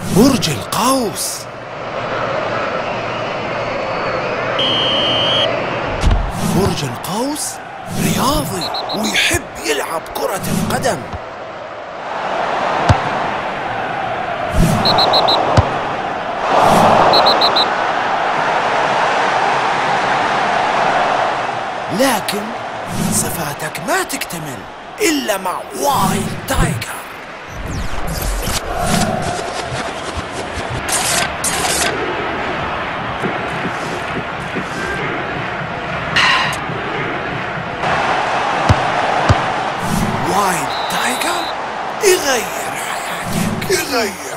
برج القوس برج القوس رياضي ويحب يلعب كرة القدم لكن صفاتك ما تكتمل إلا مع وايلد تايجر وايلد تايجر يغير حياتك يغير